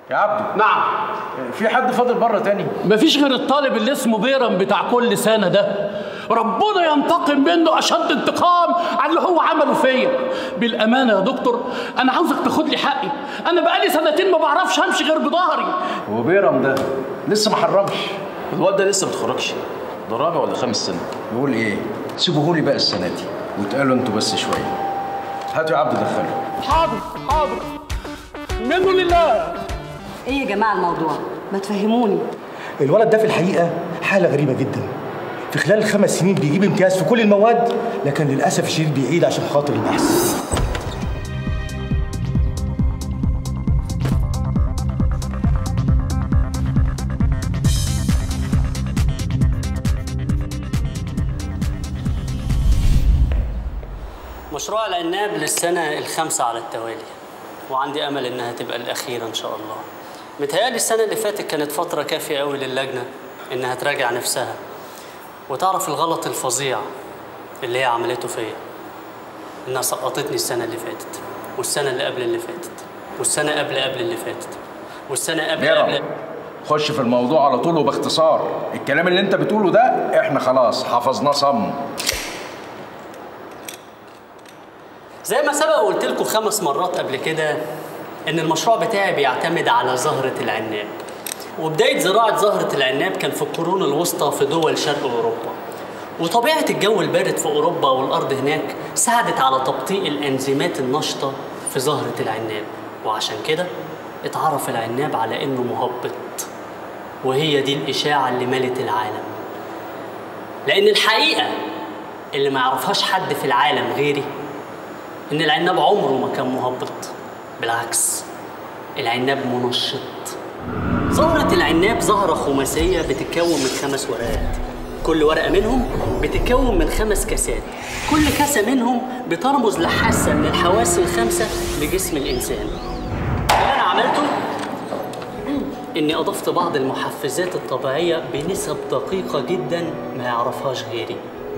يا عبدو نعم في حد فاضل بره تاني مفيش غير الطالب اللي اسمه بيرم بتاع كل سنه ده ربنا ينتقم منه اشد انتقام على اللي هو عمله فيا بالامانه يا دكتور انا عاوزك تاخد لي حقي انا بقالي سنتين ما بعرفش امشي غير بظهري هو بيرم ده لسه ما حرمش الواد ده لسه ما اتخرجش ده رابع ولا خامس سنه بقول ايه سيبوهولي بقى السنه دي وتقالوا انتوا بس شويه هاتوا يا عبدو دخله حاضر حاضر منه لله ايه يا جماعه الموضوع ما تفهموني الولد ده في الحقيقه حاله غريبه جدا في خلال الخمس سنين بيجيب امتياز في كل المواد لكن للاسف الشديد بيعيد عشان خاطر البحث مشروع العناب للسنة الخامسة على التوالي وعندي أمل إنها تبقى الأخيرة إن شاء الله متهيألي السنة اللي فاتت كانت فترة كافية أوي للجنة إنها تراجع نفسها وتعرف الغلط الفظيع اللي هي عملته فيا إنها سقطتني السنة اللي فاتت والسنة اللي قبل اللي فاتت والسنة قبل قبل اللي فاتت والسنة قبل قبل بيرم خش في الموضوع على طول وباختصار الكلام اللي انت بتقوله ده احنا خلاص حفظناه صم زي ما سبق وقلت لكم خمس مرات قبل كده ان المشروع بتاعي بيعتمد على زهرة العناب وبداية زراعة زهرة العناب كان في القرون الوسطى في دول شرق أوروبا وطبيعة الجو البارد في أوروبا والأرض هناك ساعدت على تبطيء الأنزيمات النشطة في زهرة العناب وعشان كده اتعرف العناب على إنه مهبط وهي دي الإشاعة اللي ملت العالم لأن الحقيقة اللي ما يعرفهاش حد في العالم غيري إن العناب عمره ما كان مهبط بالعكس العناب منشط زهرة العناب زهرة خماسية بتتكون من خمس ورقات كل ورقة منهم بتتكون من خمس كاسات كل كاسة منهم بترمز لحاسة من الحواس الخمسة لجسم الإنسان اللي أنا عملته إني أضفت بعض المحفزات الطبيعية بنسب دقيقة جدا ما يعرفهاش غيري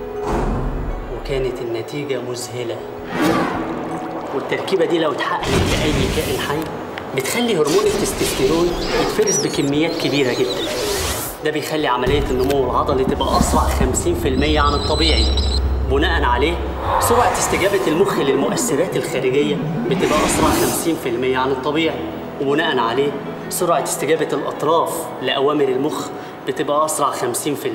وكانت النتيجة مذهلة والتركيبة دي لو اتحققت لأي كائن حي بتخلي هرمون التستوستيرون يتفرز بكميات كبيرة جدا ده بيخلي عملية النمو العضلي تبقى أسرع 50% عن الطبيعي بناء عليه سرعة استجابة المخ للمؤثرات الخارجية بتبقى أسرع 50% عن الطبيعي وبناء عليه سرعة استجابة الأطراف لأوامر المخ بتبقى أسرع 50%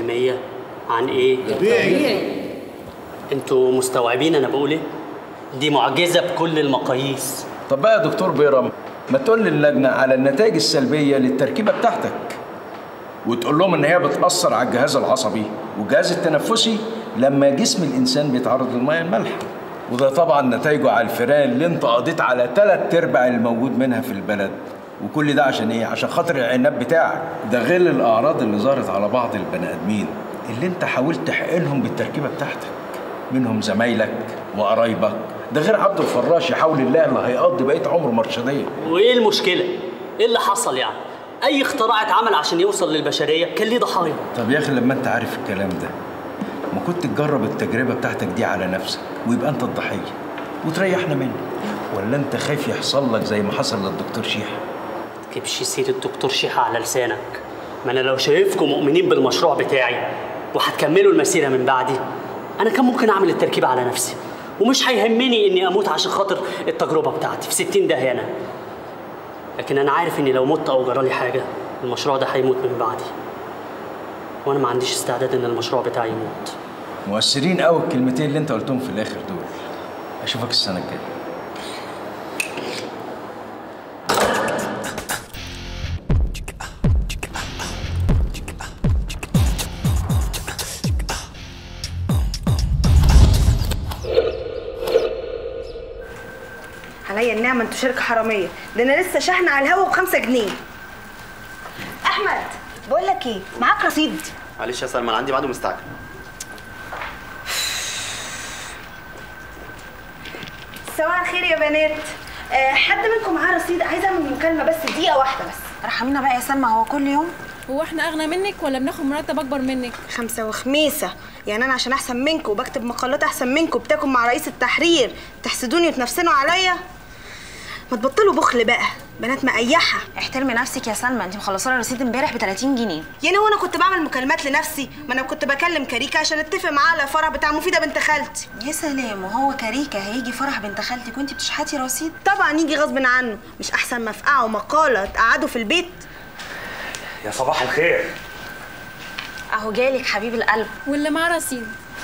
عن إيه؟ طبيعي انتوا مستوعبين أنا بقول إيه؟ دي معجزة بكل المقاييس طب بقى يا دكتور بيرم ما تقول للجنة على النتائج السلبية للتركيبة بتاعتك وتقول لهم ان هي بتأثر على الجهاز العصبي والجهاز التنفسي لما جسم الانسان بيتعرض للمياه المالحة وده طبعا نتائجه على الفئران اللي انت قضيت على ثلاث ارباع الموجود منها في البلد وكل ده عشان ايه؟ عشان خاطر العناب بتاعك ده غير الاعراض اللي ظهرت على بعض البني ادمين اللي انت حاولت تحقنهم بالتركيبه بتاعتك منهم زمايلك وقرايبك ده غير عبد الفراش يحاول الله اللي هيقضي بقيه عمره مرشديه وإيه المشكلة؟ إيه اللي حصل يعني؟ أي اختراع اتعمل عشان يوصل للبشرية كان ليه ضحايا طب يا اخي لما انت عارف الكلام ده ما كنت تجرب التجربه بتاعتك دي على نفسك ويبقى انت الضحيه وتريحنا منه ولا انت خايف يحصل لك زي ما حصل للدكتور شيحه تجيبش سيرة الدكتور شيحة على لسانك ما أنا لو شايفكم مؤمنين بالمشروع بتاعي وهتكملوا المسيرة من بعدي أنا كان ممكن أعمل التركيبة على نفسي ومش هيهمني إني أموت عشان خاطر التجربة بتاعتي في 60 داهية أنا لكن أنا عارف إني لو مت أو جرالي حاجة المشروع ده هيموت من بعدي وأنا ما عنديش استعداد إن المشروع بتاعي يموت مؤثرين قوي الكلمتين اللي انت قلتهم في الاخر دول اشوفك السنه الجايه عليا النعمه انتوا شركه حراميه ده انا لسه شحنه على الهوا بخمسة جنيه احمد بقول لك ايه معاك رصيد معلش يا سلمى انا عندي ميعاد ومستعجل صباح الخير يا بنات أه حد منكم معاه رصيد عايزه اعمل مكالمه بس دقيقه واحده بس رحمينا بقى يا سلمى هو كل يوم هو احنا اغنى منك ولا بناخد مرتب اكبر منك خمسة وخميسة يعني أنا عشان أحسن منكم وبكتب مقالات أحسن منكم بتاكل مع رئيس التحرير تحسدوني وتنفسنوا عليا ما تبطلوا بخل بقى بنات مقيحه احترمي نفسك يا سلمى انت مخلصه لها رصيد امبارح ب 30 جنيه يعني هو انا كنت بعمل مكالمات لنفسي ما انا كنت بكلم كاريكا عشان اتفق معاه على الفرح بتاع مفيده بنت خالتي يا سلام وهو كاريكا هيجي فرح بنت خالتك وانت بتشحتي رصيد طبعا يجي غصب عنه مش احسن ما افقعه مقاله تقعده في البيت يا صباح الخير اهو جالك حبيب القلب واللي معاه رصيد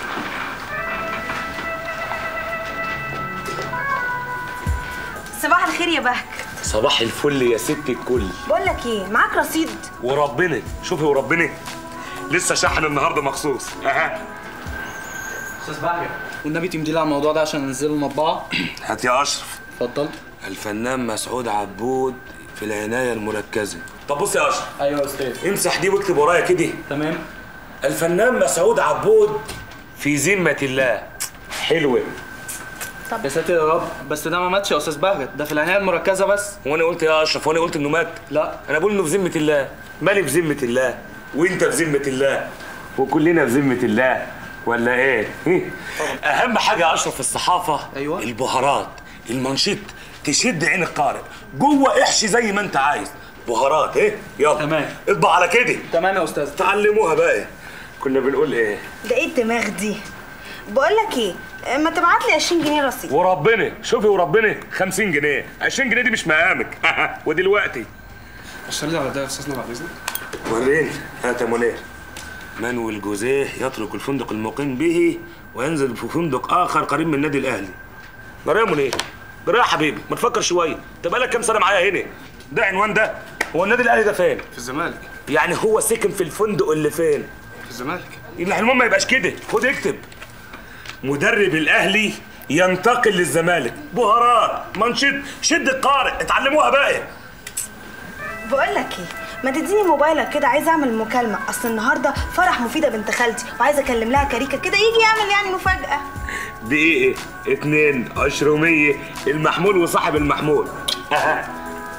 صباح الخير يا بهك صباح الفل يا ست الكل بقول لك ايه معاك رصيد وربنا شوفي وربنا لسه شحن النهارده مخصوص اها استاذ بهجة والنبي تمدي لي على الموضوع ده عشان انزله المطبعه هات يا اشرف اتفضل الفنان مسعود عبود في العناية المركزة طب بص يا اشرف ايوه يا استاذ امسح دي واكتب ورايا كده تمام الفنان مسعود عبود في ذمة الله حلوة طب يا ساتر يا رب بس ده ما ماتش يا استاذ بهجت ده في العنايه المركزه بس هو انا قلت يا اشرف وانا قلت انه مات لا انا بقول انه في ذمة الله مالي في ذمة الله وانت في ذمة الله وكلنا في ذمة الله ولا ايه؟ اهم حاجة يا اشرف في الصحافة ايوه البهارات المنشط تشد عين القارئ جوه احشي زي ما انت عايز بهارات ايه يلا تمام اطبع على كده تمام يا استاذ تعلموها بقى كنا بنقول ايه ده ايه الدماغ دي بقول لك ايه ما تبعت لي 20 جنيه رصيد وربنا شوفي وربنا 50 جنيه 20 جنيه دي مش مقامك ودلوقتي اشتغل على ده يا استاذنا بعد اذنك وريني هات يا منير منوي الجوزيه يترك الفندق المقيم به وينزل في فندق آخر قريب من النادي الأهلي جرى يا منير جرى يا حبيبي ما تفكر شويه انت بقالك كام سنه معايا هنا ده عنوان ده هو النادي الاهلي ده فين في الزمالك يعني هو ساكن في الفندق اللي فين في الزمالك العنوان ما يبقاش كده خد اكتب مدرب الاهلي ينتقل للزمالك بهارات منشط شد القارئ اتعلموها بقى بقول لك ايه ما تديني موبايلك كده عايزه اعمل مكالمه اصل النهارده فرح مفيده بنت خالتي وعايزه اكلم لها كاريكا كده يجي يعمل يعني مفاجاه دقيقة اتنين عشرمية المحمول وصاحب المحمول أها.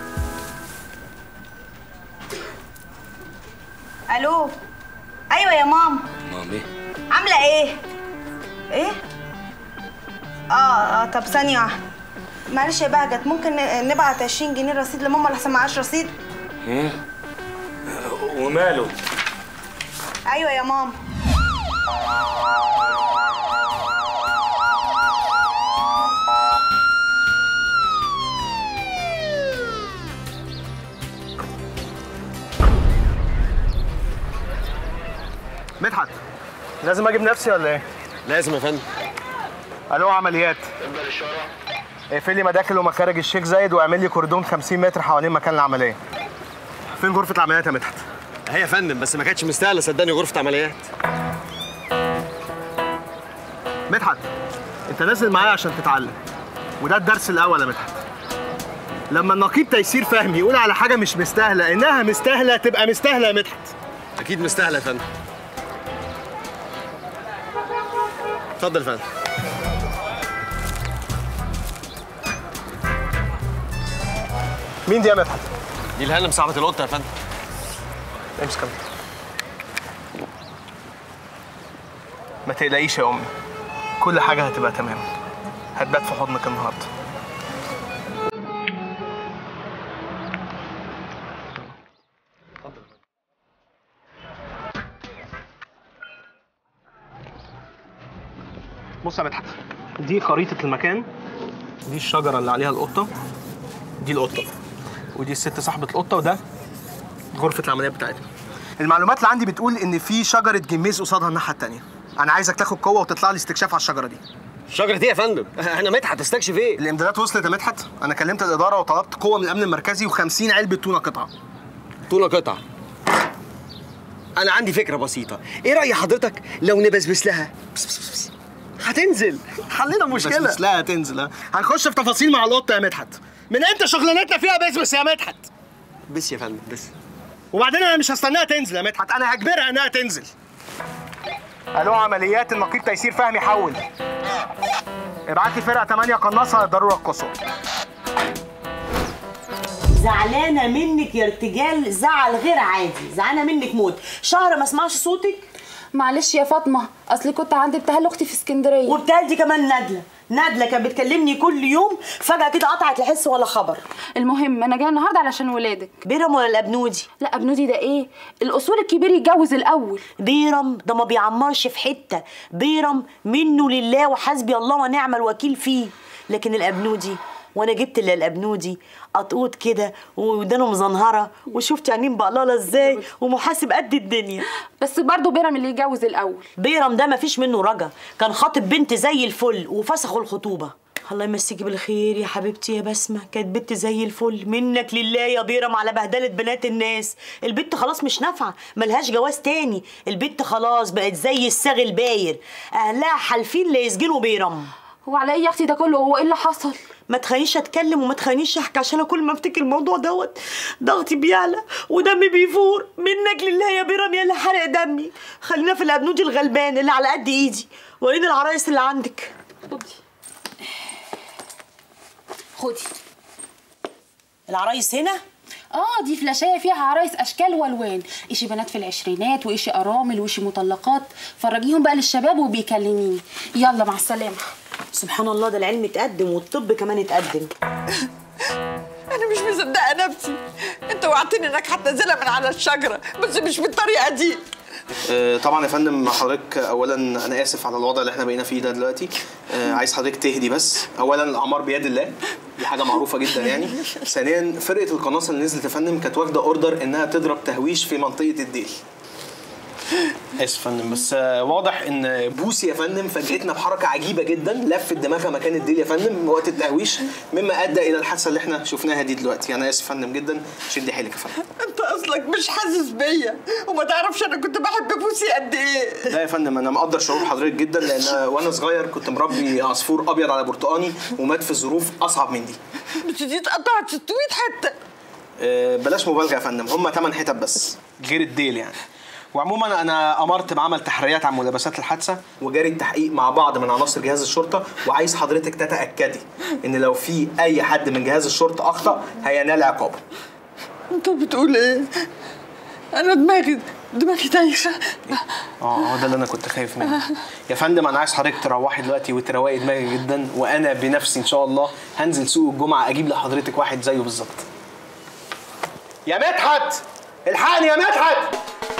الو ايوه يا ماما مامي عامله ايه ايه اه اه طب ثانيه واحده معلش يا بهجت ممكن ن- نبعت 20 جنيه رصيد لماما لحسن معاش رصيد ايه وماله ايوه يا ماما مدحت لازم اجيب نفسي ولا ايه؟ لازم يا فندم الو عمليات اقفل لي مداخل ومخارج الشيخ زايد واعمل لي كوردون 50 متر حوالين مكان العمليه فين غرفه العمليات يا مدحت؟ هي يا فندم بس ما كانتش مستاهله صدقني غرفه عمليات مدحت انت نازل معايا عشان تتعلم وده الدرس الاول يا مدحت لما النقيب تيسير فهمي يقول على حاجه مش مستاهله انها مستاهله تبقى مستاهله يا مدحت اكيد مستاهله يا فندم اتفضل يا فندم مين دي يا مدحت؟ دي الهانم صاحبه القطه يا فندم امسك يا مدحت. ما تقلقيش يا امي كل حاجه هتبقى تمام هتبات في حضنك النهارده بص يا مدحت دي خريطة المكان دي الشجرة اللي عليها القطة دي القطة ودي الست صاحبة القطة وده غرفة العمليات بتاعتنا المعلومات اللي عندي بتقول إن في شجرة جميز قصادها الناحية التانية أنا عايزك تاخد قوة وتطلع لي استكشاف على الشجرة دي شجرة ايه يا فندم؟ انا مدحت استكشف ايه؟ الامدادات وصلت يا مدحت أنا كلمت الإدارة وطلبت قوة من الأمن المركزي و50 علبة تونة قطعة تونة قطعة انا عندي فكرة بسيطة ايه رأي حضرتك لو نبسبس لها بس بس بس بس. هتنزل حلنا مشكلة بس لا هتنزل ها هنخش في تفاصيل مع القطة يا مدحت من امتى شغلانتنا فيها بس يا مدحت بس يا فندم بس وبعدين انا مش هستناها تنزل يا مدحت انا هجبرها انها تنزل الو عمليات النقيب تيسير فهمي حول ابعت لي فرقه 8 قناصه للضروره القصوى زعلانه منك يا ارتجال زعل غير عادي زعلانه منك موت شهر ما اسمعش صوتك معلش يا فاطمه اصلي كنت عند ابتهال اختي في اسكندريه وبتال دي كمان نادله نادله كانت بتكلمني كل يوم فجاه كده قطعت الحس ولا خبر المهم انا جايه النهارده علشان ولادك بيرم ولا الابنودي لا ابنودي ده ايه الاصول الكبير يتجوز الاول بيرم ده ما بيعمرش في حته بيرم منه لله وحسبي الله ونعم الوكيل فيه لكن الابنودي وانا جبت اللي الابنودي قطقوط كده ودانه مزنهره وشفت عينين بقلاله ازاي ومحاسب قد الدنيا بس برضه بيرم اللي يتجوز الاول بيرم ده مفيش منه رجا كان خاطب بنت زي الفل وفسخوا الخطوبه الله يمسيكي بالخير يا حبيبتي يا بسمة كانت بنت زي الفل منك لله يا بيرم على بهدلة بنات الناس البنت خلاص مش نافعة ملهاش جواز تاني البنت خلاص بقت زي الساغ الباير أهلها حالفين لا يسجنوا بيرم هو على ايه يا اختي ده كله هو ايه اللي حصل ما تخلينيش اتكلم وما تخلينيش احكي عشان كل ما افتكر الموضوع دوت ضغطي بيعلى ودمي بيفور منك لله يا بيرم يا اللي حرق دمي خلينا في الابنودي الغلبان اللي على قد ايدي وريني العرايس اللي عندك خدي العرايس هنا اه دي فلاشايه فيها عرايس اشكال والوان اشي بنات في العشرينات واشي ارامل واشي مطلقات فرجيهم بقى للشباب وبيكلميني يلا مع السلامه سبحان الله ده العلم اتقدم والطب كمان اتقدم انا مش مصدقه نفسي انت وعدتني انك هتنزلها من على الشجره بس مش بالطريقه دي آه، طبعا يا فندم حضرتك اولا انا اسف على الوضع اللي احنا بقينا فيه ده دلوقتي آه، عايز حضرتك تهدي بس اولا الاعمار بيد الله دي حاجه معروفه جدا يعني ثانيا فرقه القناصه اللي نزلت يا فندم كانت واخده اوردر انها تضرب تهويش في منطقه الديل اسف يا فندم بس آه، واضح ان بوسي يا فندم فاجئتنا بحركه عجيبه جدا لفت دماغها مكان الديل يا فندم وقت التهويش مما ادى الى الحادثه اللي احنا شفناها دي دلوقتي انا اسف يا فندم جدا شدي حيلك يا فندم انت اصلك مش حاسس بيا وما تعرفش انا كنت بحب بوسي قد ايه لا يا فندم انا مقدر شعور حضرتك جدا لان وانا صغير كنت مربي عصفور ابيض على برتقاني ومات في ظروف اصعب من دي بس دي اتقطعت 600 حته أه، بلاش مبالغه يا فندم هم 8 حتت بس غير الديل يعني وعموما انا امرت بعمل تحريات عن ملابسات الحادثه وجاري التحقيق مع بعض من عناصر جهاز الشرطه وعايز حضرتك تتاكدي ان لو في اي حد من جهاز الشرطه اخطا هينال عقابه انت بتقول ايه انا دماغي دماغي دايشه اه هو ده اللي انا كنت خايف منه يا فندم انا عايز حضرتك تروحي دلوقتي وتروقي دماغي جدا وانا بنفسي ان شاء الله هنزل سوق الجمعه اجيب لحضرتك واحد زيه بالظبط يا مدحت الحقني يا مدحت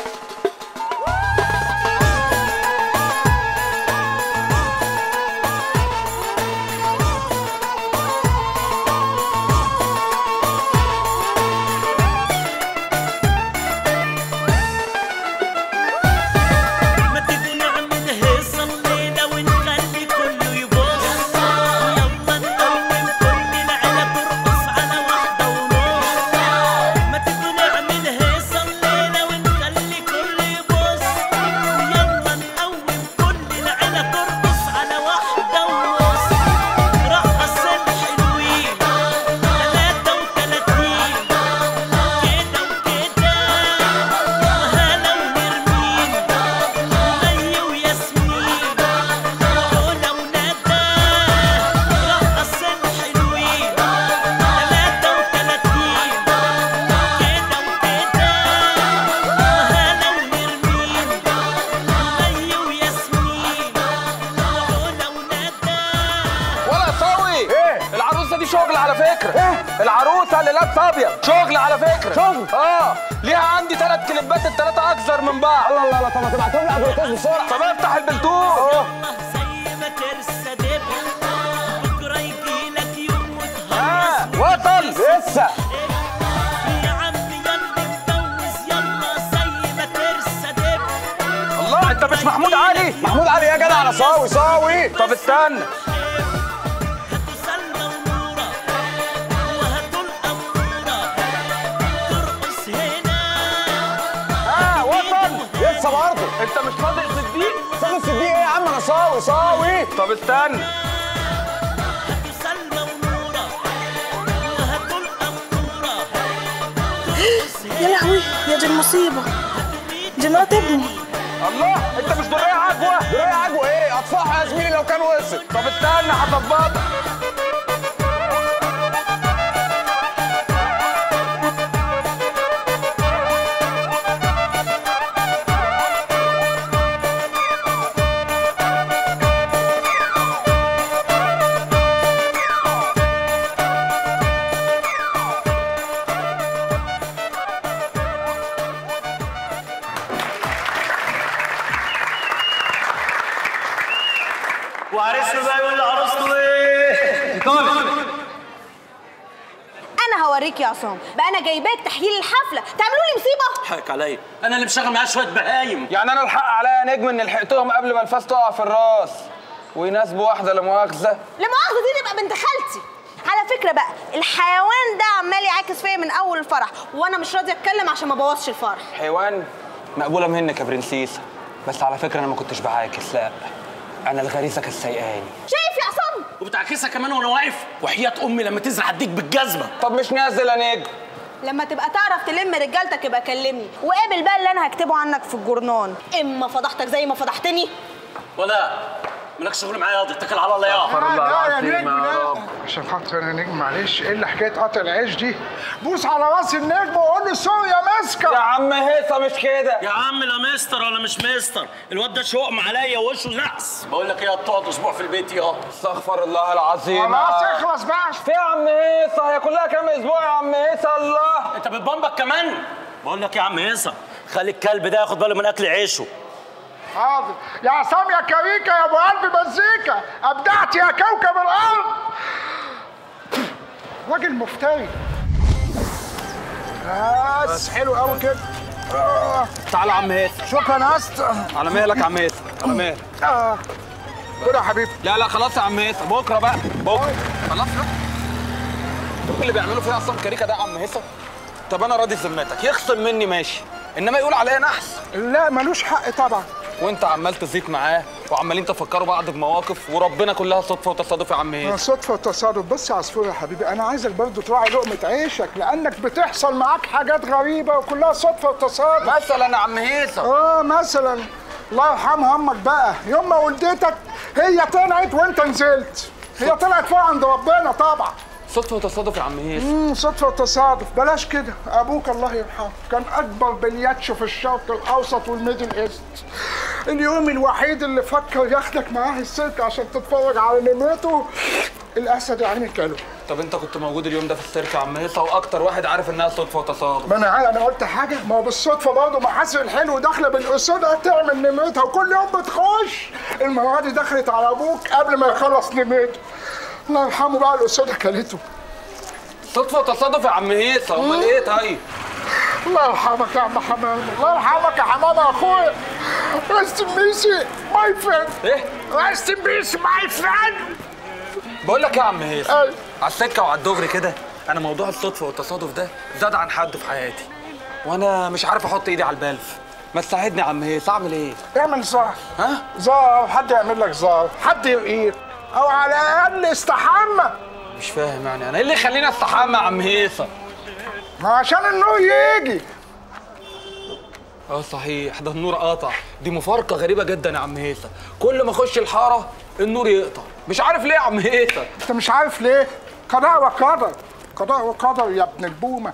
ما تيجوا نعمل هيصة الليلة ونخلي كله يبص يلا نقوم كل العيلة ترقص على واحدة ونص ما تيجوا نعمل هيصة الليلة ونخلي كله يبص يلا نقوم كل العيلة ترقص على واحدة ونص رقص الحلوين تلاتة وتلاتين كده وكده وهلا ونرمين ومي وياسمين وعلا وندى رقص الحلوين تلاتة وتلاتين كده وكده وهلا ونرمين ومي وياسمين وعلا وندى ولا سوي ايه العروسه دي شغل على فكره ايه العروسه اللي لابسه ابيض شغل على فكره شغل اه ليها عندي ثلاث كليبات الثلاثه اكثر من بعض الله الله الله طب ما تبعتهم لي قبل البلوتوث بسرعه طب افتح البلوتوث زي ما ترسى دبل بكره يجيلك يوم اه وتهيص وصل لسه يا عم يلا اتجوز يلا زي ما ترسى دبل الله انت مش محمود علي محمود علي يا جدع انا صاوي صاوي طب استنى سلمى ونورة وهاتوا الأمورة ترقص هنا اه وصل لسه برضه انت مش صادق صديق صادق صديق ايه يا عم انا صاوي صاوي طب استنى سلمى ونورة وهاتوا الأمورة ترقص يا لهوي يا دي المصيبة دي مرات ابني الله انت مش دريه عجوه دريه عجوه ايه اطفحها يا زميلي لو كان وصل طب استنى هظبطك وعريسنا بقى يقول لعروسته ايه انا هوريك يا عصام بقى انا جايباك تحييل الحفله تعملوا لي مصيبه حقك عليا انا اللي مشغل معاه شويه بهايم يعني انا الحق عليا يا نجم اني لحقتهم قبل ما الفاس تقع في الراس ويناسبوا واحده لا مؤاخذه لا مؤاخذه دي تبقى بنت خالتي على فكره بقى الحيوان ده عمال يعاكس فيا من اول الفرح وانا مش راضيه اتكلم عشان ما بوظش الفرح حيوان مقبوله منك يا برنسيسه بس على فكره انا ما كنتش بعاكس لا انا الغريزه كانت سايقاني شايف يا عصام وبتعكسها كمان وانا واقف وحياه امي لما تزرع اديك بالجزمه طب مش نازل يا نجم لما تبقى تعرف تلم رجالتك يبقى كلمني وقابل بقى اللي انا هكتبه عنك في الجورنان اما فضحتك زي ما فضحتني ولا مالكش شغل معايا ياض اتكل على الله يا لا يا نجم لا عشان خاطر انا نجم معلش ايه اللي حكايه قطع العيش دي بوس على راس النجم وقول له سوري يا ماسكه يا عم هيثم مش كده يا عم لا مستر ولا مش مستر الواد ده شقم عليا ووشه نحس بقول لك ايه تقعد اسبوع في البيت يا استغفر الله العظيم خلاص اخلص بقى في يا عم هيثم هي كلها كام اسبوع يا عم هيثم الله انت بتبمبك كمان بقول لك يا عم هيثم خلي الكلب ده ياخد باله من اكل عيشه حاضر يا عصام يا كريكه يا ابو قلب مزيكا ابدعت يا كوكب الارض راجل مفتري بس حلو قوي كده آه. تعالى يا عم هيثم شكرا يا اسطى على مهلك يا عم هيثم على مهلك آه. كده يا حبيبي لا لا خلاص يا عم هيثم بكره بقى بكره خلاص لا اللي بيعملوا فيها اصلا كاريكا ده يا عم هيثم طب انا راضي ذمتك يخصم مني ماشي انما يقول عليا نحس لا ملوش حق طبعا وانت عمال تزيط معاه وعمالين تفكروا بعض بمواقف وربنا كلها صدفه وتصادف يا عم هيثم صدفة وتصادف بس يا عصفور يا حبيبي انا عايزك برضه تراعي لقمة عيشك لانك بتحصل معاك حاجات غريبة وكلها صدفة وتصادف مثلا يا عم هيثم اه مثلا الله يرحمها امك بقى يوم ما ولدتك هي طلعت وانت نزلت هي طلعت فوق عند ربنا طبعا صدفه وتصادف يا عم هيثم امم صدفة وتصادف بلاش كده ابوك الله يرحمه كان اكبر بلياتشو في الشرق الاوسط والميدل ايست اليوم الوحيد اللي فكر ياخدك معاه السيرك عشان تتفرج على نمرته الاسد يا عيني كله طب انت كنت موجود اليوم ده في السيرك يا عم هيثم واكتر واحد عارف انها صدفه وتصادف ما انا عارف انا قلت حاجه ما هو بالصدفه برضه محاسن الحلو داخله بالاسودة تعمل نمرتها وكل يوم بتخش المره دي دخلت على ابوك قبل ما يخلص نمرته الله يرحمه بقى الاسودة كلته صدفه وتصادف يا عم هيثم امال ايه طيب الله يرحمك يا عم حمام الله يرحمك يا حمام يا اخويا ريست ان بيس ماي فريند ايه ريست ان بيس ماي فريند بقول لك إيه يا عم هيثم على السكه وعلى الدغري كده انا موضوع الصدفه والتصادف ده زاد عن حد في حياتي وانا مش عارف احط ايدي على البلف ما تساعدني يا عم هيثم اعمل ايه اعمل زار ها زار حد يعمل لك زار حد يرقيك او على الاقل استحمى مش فاهم يعني انا ايه اللي يخليني استحمى يا عم هيثم ما عشان النور يجي اه صحيح ده النور قاطع دي مفارقه غريبه جدا يا عم هيثم كل ما اخش الحاره النور يقطع مش عارف ليه يا عم هيثم انت مش عارف ليه قضاء وقدر قضاء وقدر يا ابن البومه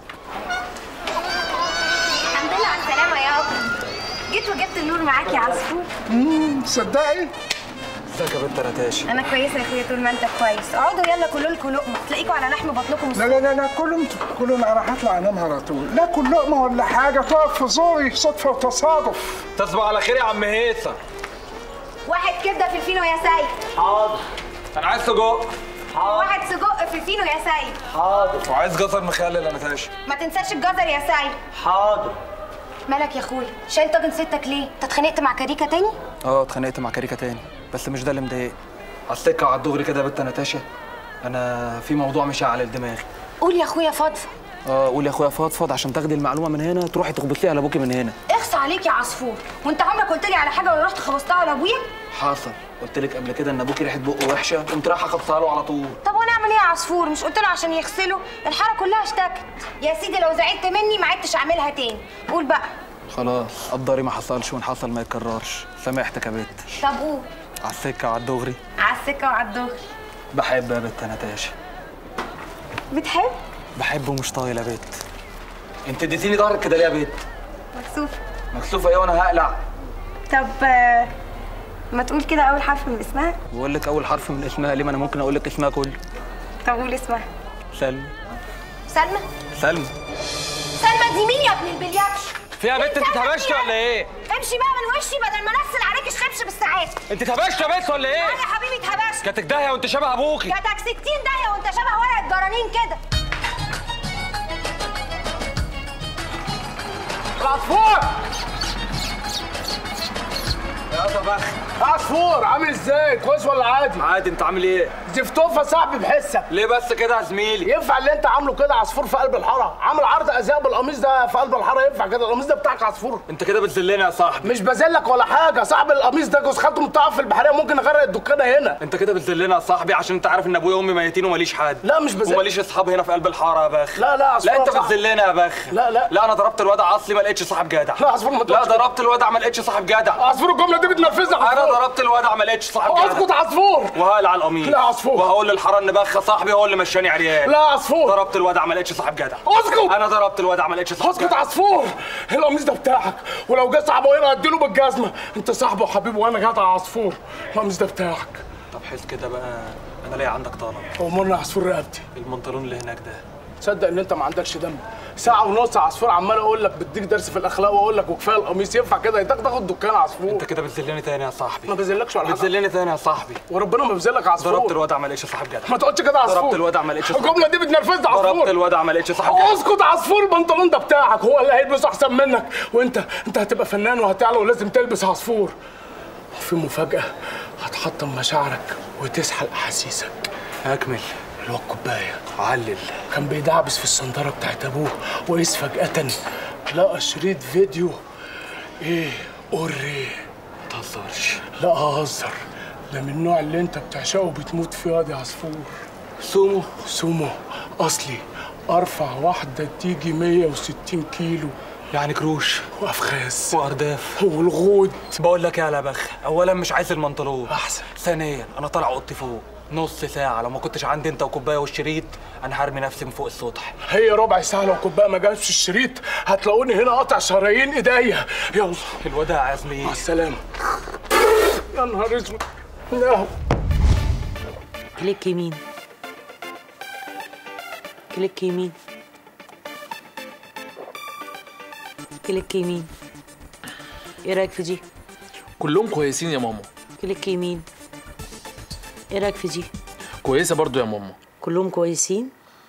الحمد لله على السلامة يا أبو جيت وجبت النور معاك يا عصفور امم تصدقي ازيك يا بنت رتاشي أنا كويسة يا أخويا طول ما أنت كويس اقعدوا يلا كلوا لكم لقمة تلاقيكوا على لحم بطنكم لا لا لا لا كلهم كلهم انا هطلع انام على طول لا كل لقمه ولا حاجه تقف في زوري صدفه وتصادف تصبح على خير يا عم هيثم واحد كبدة في الفينو يا سيد حاضر انا عايز سجق واحد سجق في الفينو يا سيد حاضر وعايز جزر مخلل انا تاشي ما تنساش الجزر يا سيد حاضر مالك يا أخويا شايل طاجن ستك ليه؟ أنت اتخانقت مع كاريكا تاني؟ اه اتخانقت مع كاريكا تاني بس مش ده اللي مضايقني على السكه وعلى الدغري كده يا بنت ناتاشا انا في موضوع مش على دماغي قول يا أخويا فضفض اه قول يا اخويا فضفض عشان تاخدي المعلومه من هنا تروحي تخبطيها على ابوكي من هنا اخص عليك يا عصفور وأنت عمرك قلت لي على حاجة ولا رحت خبصتها على أبويا؟ حصل قلت لك قبل كده ان ابوكي ريحه بقه وحشه قمت رايحه خبطها له على طول طب وانا اعمل ايه يا عصفور مش قلت له عشان يغسله الحاره كلها اشتكت يا سيدي لو زعلت مني ما عدتش اعملها تاني قول بقى خلاص قدري ما حصلش وان حصل ما يتكررش سامحتك يا بت طب قول على السكه وعلى الدغري على السكه وعلى الدغري بحب يا بت ناتاشا بتحب بحب ومش طايل يا بت انت اديتيني ظهرك كده ليه يا بت مكسوف مكسوفه ايه وانا هقلع طب آه، ما تقول كده اول حرف من اسمها بقول لك اول حرف من اسمها ليه ما انا ممكن اقول لك اسمها كله طب قول اسمها سلمى سلمى سلمى سلمى دي مين يا ابن البلياتش فيها بنت انت اتهبشتي ولا ايه؟ امشي بقى من وشي بدل ما انزل عليك الشبشب الساعات انت اتهبشتي يا بنت ولا ايه؟ انا يا حبيبي اتهبشت كاتك داهيه وانت شبه ابوكي جاتك 60 داهيه وانت شبه ورقه جرانين كده العصفور يا صباح عصفور عامل ازاي كويس ولا عادي عادي انت عامل ايه؟ زفتوفه صاحبي بحسك ليه بس كده يا زميلي؟ ينفع اللي انت عامله كده عصفور في قلب الحاره عامل عرض ازياء بالقميص ده في قلب الحاره ينفع كده القميص ده بتاعك عصفور انت كده بتذلني يا صاحبي مش بذلك ولا حاجه صاحب القميص ده جوز خالته متوقف في البحريه ممكن اغرق الدكانه هنا انت كده بتذلني يا صاحبي عشان انت عارف ان ابويا وامي ميتين وماليش حد لا مش بذل وماليش اصحاب هنا في قلب الحاره يا بخ لا لا عصفور لا انت صاحب. بتذلني يا بخ لا لا لا انا ضربت الوضع اصلي ما لقيتش صاحب جدع لا عصفور ما لا تقولش كده. ضربت الوضع ما لقيتش صاحب جدع عصفور الجمله دي بتنفذها انا عصفور ضربت الوضع ما لقيتش صاحب جدع اسكت عصفور وهقلع القميص لا عصفور. وهقول للحاره ان بخ صاحبي هو اللي مشاني عريان لا عصفور ضربت الوضع ما لقيتش صاحب جدع اسكت انا ضربت الوضع ما لقيتش صاحب اسكت جدع عصفور القميص ده بتاعك ولو جه صاحبه هنا اديله بالجزمه انت صاحبه وحبيبه وانا جدع عصفور القميص ده بتاعك طب حس كده بقى انا ليا عندك طلب امرنا عصفور رقبتي المنطلون اللي هناك ده تصدق ان انت ما عندكش دم ساعة ونص عصفور عمال اقول لك بديك درس في الاخلاق واقول لك وكفايه القميص ينفع كده يتاخد تاخد دكان عصفور انت كده بتذلني تاني يا صاحبي ما بذلكش ولا حاجه بتذلني تاني يا صاحبي وربنا ما بذلك عصفور ضربت الوضع ما لقيتش صاحب جدع ما تقولش كده عصفور ضربت الوضع ما لقيتش صاحب الجمله دي بتنرفزني عصفور ضربت الوضع ما لقيتش صاحب جدع اسكت عصفور البنطلون ده بتاعك هو اللي هيلبسه احسن منك وانت انت هتبقى فنان وهتعلى ولازم تلبس عصفور في مفاجاه هتحطم مشاعرك وتسحل احاسيسك اكمل الواد كوبايه علل كان بيدعبس في الصنداره بتاعت ابوه وقيس فجاه لقى شريط فيديو ايه قري متهزرش لا اهزر ده من النوع اللي انت بتعشقه وبتموت فيه يا عصفور سومو سومو اصلي ارفع واحده تيجي 160 كيلو يعني كروش وافخاذ وارداف والغود بقول لك يا لا بخ اولا مش عايز المنطلون احسن ثانيا انا طالع اوضتي فوق نص ساعة لو ما كنتش عندي انت وكوبايه والشريط انا هرمي نفسي من فوق السطح هي ربع ساعه لو كوبايه ما جابش الشريط هتلاقوني هنا قاطع شرايين ايديا يلا الوداع يا زميلي مع السلامه يا نهار اسود لا كليك يمين كليك يمين كليك يمين ايه رايك في دي كلهم كويسين يا ماما كليك يمين ايه رايك في دي كويسه برضو يا ماما كلهم كويسين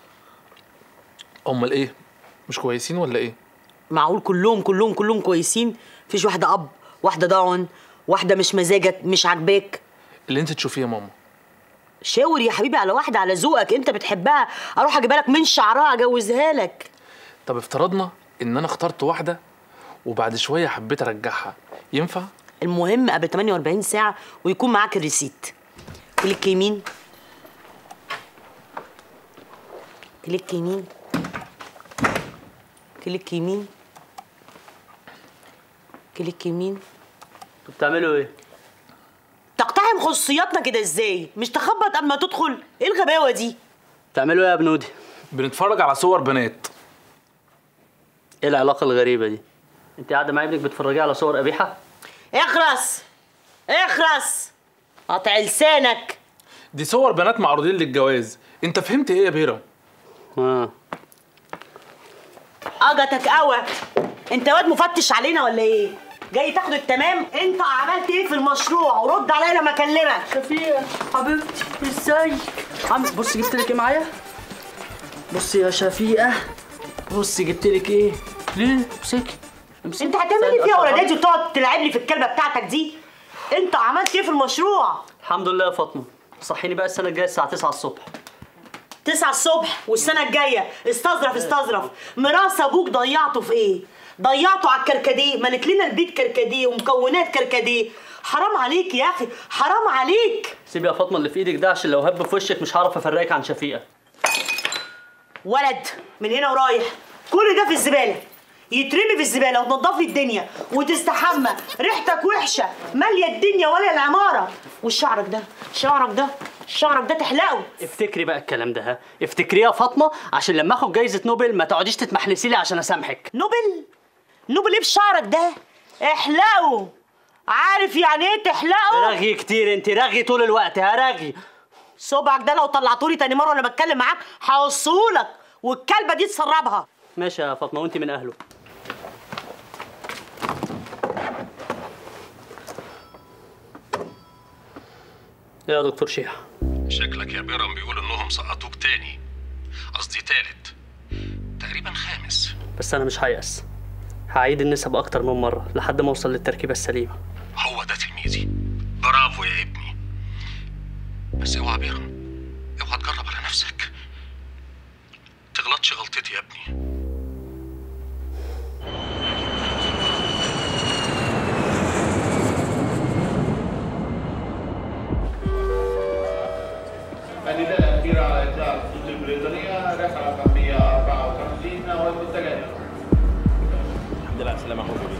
امال ايه مش كويسين ولا ايه معقول كلهم كلهم كلهم كويسين مفيش واحده اب واحده داون واحده مش مزاجك مش عاجباك اللي انت تشوفيه يا ماما شاور يا حبيبي على واحده على ذوقك انت بتحبها اروح اجيبها لك من شعرها اجوزها لك طب افترضنا ان انا اخترت واحده وبعد شويه حبيت ارجعها ينفع المهم قبل 48 ساعه ويكون معاك الريسيت كليك يمين كليك يمين كليك يمين كليك يمين انتوا بتعملوا ايه؟ تقتحم خصوصياتنا كده ازاي مش تخبط قبل ما تدخل ايه الغباوه دي بتعملوا ايه يا بنودي؟ بنتفرج على صور بنات ايه العلاقة الغريبة دي؟ انت قاعدة مع ابنك بتتفرجي على صور قبيحة؟ اخرس اخرس قطع لسانك دي صور بنات معروضين للجواز انت فهمت ايه يا بيرم اه اجتك قوي انت واد مفتش علينا ولا ايه جاي تاخد التمام انت عملت ايه في المشروع ورد عليا لما اكلمك شفيقة حبيبتي ازاي؟ عم بصي جبت لك ايه معايا؟ بصي يا شفيقة بصي جبت لك ايه؟ ليه؟ امسكي امسكي انت هتعمل لي فيها ولاداتي وتقعد تلعب لي في الكلبه بتاعتك دي انت عملت ايه في المشروع الحمد لله يا فاطمة صحيني بقى السنة الجاية الساعة 9 الصبح 9 الصبح والسنه الجايه استظرف استظرف ميراث ابوك ضيعته في ايه ضيعته على الكركديه ملك لنا البيت كركديه ومكونات كركديه حرام عليك يا اخي حرام عليك سيبي يا فاطمة اللي في ايدك ده عشان لو هب في وشك مش هعرف افرقك عن شفيقة ولد من هنا ورايح كل ده في الزباله يترمي في الزباله وتنضف لي الدنيا وتستحمى ريحتك وحشه ماليه الدنيا ولا العماره وشعرك ده شعرك ده شعرك ده تحلقه افتكري بقى الكلام ده ها افتكري يا فاطمة عشان لما اخد جايزة نوبل ما تقعديش تتمحلسي لي عشان اسامحك نوبل نوبل ايه بشعرك ده احلقه عارف يعني ايه تحلقه رغي كتير انت رغي طول الوقت ها رغي صبعك ده لو طلعتولي تاني مره وانا بتكلم معاك هوصهولك والكلبه دي تسربها ماشي يا فاطمة وانت من اهله يا دكتور شيحة شكلك يا بيرم بيقول انهم سقطوك تاني قصدي تالت تقريبا خامس بس أنا مش هيأس هعيد النسب أكتر من مرة لحد ما أوصل للتركيبة السليمة هو ده تلميذي برافو يا ابني بس اوعى بيرم اوعى تجرب على نفسك تغلطش غلطتي يا ابني النداء الأخير على إطلاق الخطوط البريطانية رحلة رقم 154 والمنتجات الحمد لله على السلامة يا حبيبي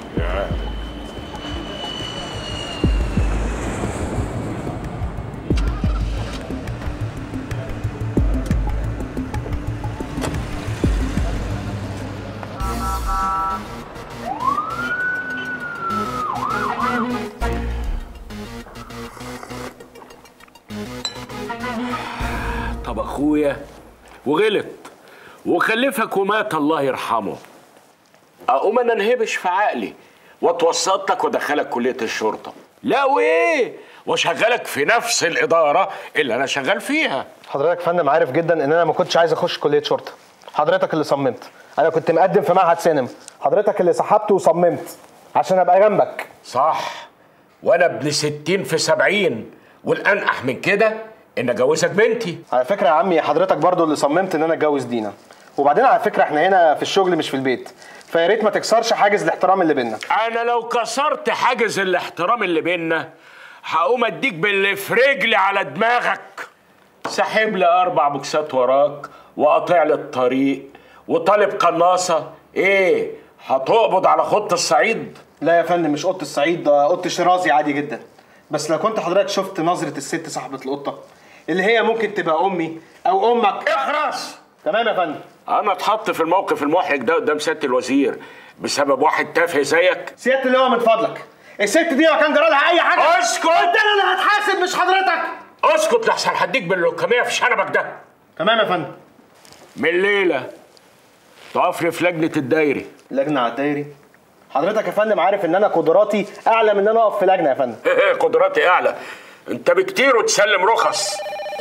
طب اخويا وغلط وخلفك ومات الله يرحمه اقوم انا انهبش في عقلي واتوسط لك وادخلك كليه الشرطه لا وايه واشغلك في نفس الاداره اللي انا شغال فيها حضرتك يا فندم عارف جدا ان انا ما كنتش عايز اخش كليه شرطه حضرتك اللي صممت انا كنت مقدم في معهد سينما حضرتك اللي سحبت وصممت عشان ابقى جنبك صح وانا ابن ستين في سبعين والانقح من كده ان اجوزك بنتي على فكره يا عمي حضرتك برضو اللي صممت ان انا اتجوز دينا وبعدين على فكره احنا هنا في الشغل مش في البيت فيا ريت ما تكسرش حاجز الاحترام اللي بينا انا لو كسرت حاجز الاحترام اللي بينا هقوم اديك باللي في رجلي على دماغك ساحب لي اربع بوكسات وراك وقاطع لي الطريق وطالب قناصه ايه هتقبض على خط الصعيد لا يا فندم مش قط الصعيد ده قط شرازي عادي جدا بس لو كنت حضرتك شفت نظره الست صاحبه القطه اللي هي ممكن تبقى امي او امك اخرس تمام يا فندم انا اتحط في الموقف المحرج ده قدام سياده الوزير بسبب واحد تافه زيك سياده اللواء من فضلك الست دي لو كان جرى لها اي حاجه اسكت قلت انا اللي هتحاسب مش حضرتك اسكت لحسن هديك باللوكميه في شنبك ده تمام يا فندم من الليله تقف لي في لجنه الدايري لجنه على الدايري حضرتك يا فندم عارف ان انا قدراتي اعلى من ان انا اقف في لجنه يا فندم قدراتي اعلى انت بكتير وتسلم رخص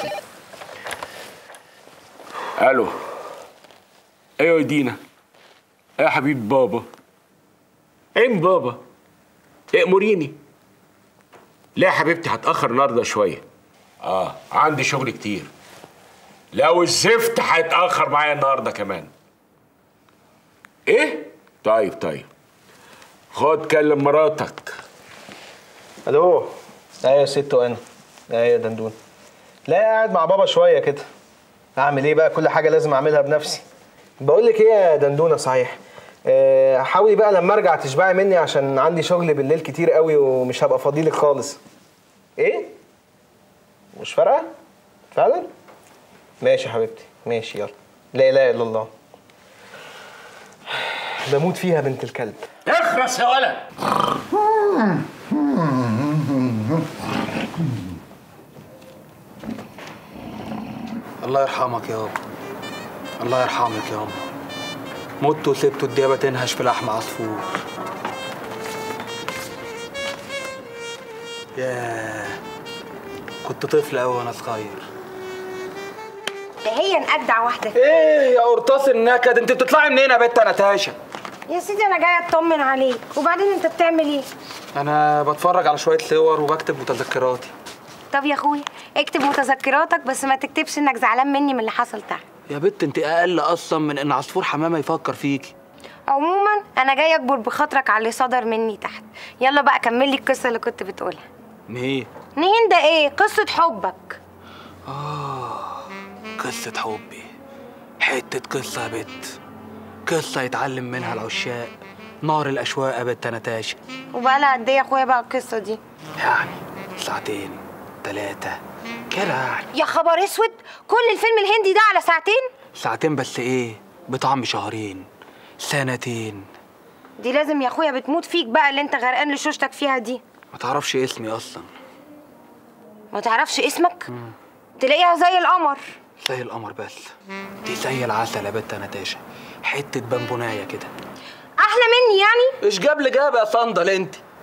الو ايوه يا دينا ايه يا حبيب بابا ايه بابا اموريني لا يا حبيبتي هتاخر النهارده شويه اه عندي شغل كتير لو الزفت هيتاخر معايا النهارده كمان ايه طيب طيب خد كلم مراتك الو ايوه يا ست وانا ايوه يا دندون لا قاعد مع بابا شويه كده اعمل ايه بقى كل حاجه لازم اعملها بنفسي بقول لك ايه يا دندونه صحيح آه، حاولي بقى لما ارجع تشبعي مني عشان عندي شغل بالليل كتير قوي ومش هبقى فاضيلك خالص ايه مش فارقه فعلا ماشي يا حبيبتي ماشي يلا لا اله الا الله بموت فيها بنت الكلب اخرس يا ولد الله يرحمك يابا الله يرحمك يابا مت وسبت الديابة تنهش في لحم عصفور ياه كنت طفل قوي وانا صغير ده هي نقدع واحده ايه يا قرطاس النكد انت بتطلعي منين يا بت نتاشا يا سيدي انا جايه اطمن عليك وبعدين انت بتعمل ايه انا بتفرج على شويه صور وبكتب متذكراتي طب يا اخويا اكتب متذكراتك بس ما تكتبش انك زعلان مني من اللي حصل تحت يا بت انت اقل اصلا من ان عصفور حمامه يفكر فيكي عموما انا جايه اكبر بخاطرك على اللي صدر مني تحت يلا بقى كمل لي القصه اللي كنت بتقولها ايه نهين ده ايه قصه حبك آه قصة حبي حتة قصة يا بت قصة يتعلم منها العشاق نار الأشواق يا بت نتاشا وبقى لها قد ايه يا اخويا بقى القصه دي يعني ساعتين تلاتة كده يعني يا خبر اسود كل الفيلم الهندي ده على ساعتين ساعتين بس إيه بطعم شهرين سنتين دي لازم يا اخويا بتموت فيك بقى اللي انت غرقان لشوشتك فيها دي ما تعرفش اسمي أصلا ما تعرفش اسمك تلاقيها زي القمر زي القمر بس دي زي العسل يا بت نتاشا حتة بامبوناية كده احلى مني يعني ايش جاب لي جاب يا صندل انت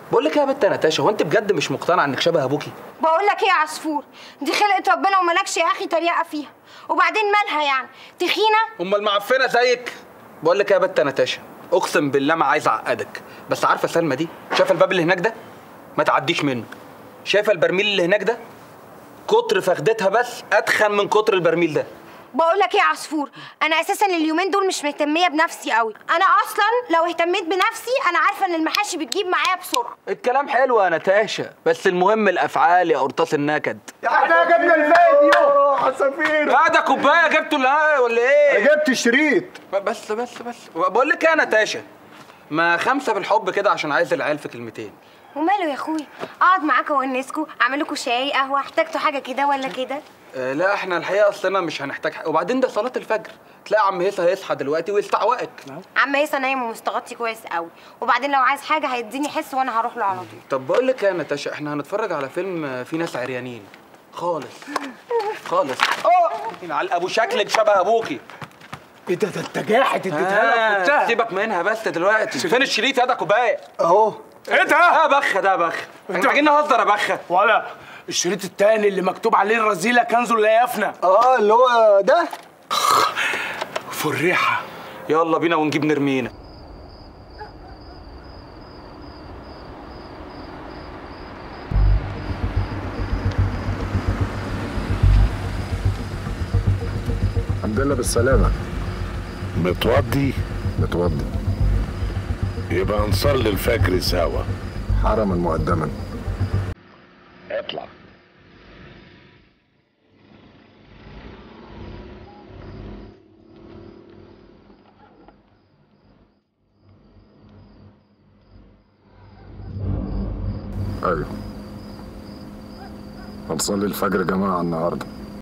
بقول لك ايه يا بنت يا نتاشا هو انت بجد مش مقتنعه انك شبه ابوكي بقول لك ايه يا عصفور دي خلقه ربنا وملكش يا اخي طريقه فيها وبعدين مالها يعني تخينه امال معفنه زيك بقول لك ايه يا بنت يا نتاشا اقسم بالله ما عايز اعقدك بس عارفه سلمى دي شايفه الباب اللي هناك ده ما تعديش منه شايفه البرميل اللي هناك ده كتر فخدتها بس اتخن من كتر البرميل ده بقول لك ايه يا عصفور انا اساسا اليومين دول مش مهتميه بنفسي قوي انا اصلا لو اهتميت بنفسي انا عارفه ان المحاشي بتجيب معايا بسرعه الكلام حلو يا نتاشا بس المهم الافعال يا قرطاس النكد احنا جبنا الفيديو حسافير لا ده كوبايه جبته ولا ولا ايه؟ جبت شريط بس بس بس بقول لك ايه يا نتاشا ما خمسه بالحب كده عشان عايز العيال في كلمتين وماله يا اخوي اقعد معاكم وانسكوا اعمل لكم شاي قهوه احتجتوا حاجه كده ولا كده آه لا احنا الحقيقه اصلنا مش هنحتاج حاجه وبعدين ده صلاه الفجر تلاقي عم هيثم هيصحى دلوقتي ويستعوقك عم هيثم نايم ومستغطي كويس قوي وبعدين لو عايز حاجه هيديني حس وانا هروح له على طول طب بقول لك يا نتاشا احنا هنتفرج على فيلم آه، فيه ناس عريانين خالص خالص اه على ابو شكلك شبه ابوكي ايه ده ده انت جاحد اديتها لك آه وبتاع سيبك منها بس دلوقتي فين الشريط يا ده كوبايه اهو ايه ده؟ اه بخه ده بخه انت عايزين نهزر يا بخه ولا الشريط التاني اللي مكتوب عليه الرذيله كنز لا يفنى اه اللي هو ده فريحه يلا بينا ونجيب نرمينا الحمد لله بالسلامة متوضي؟ متوضي يبقى نصلي الفجر سوا حرما مقدما اطلع ايوه هنصلي الفجر يا جماعة النهارده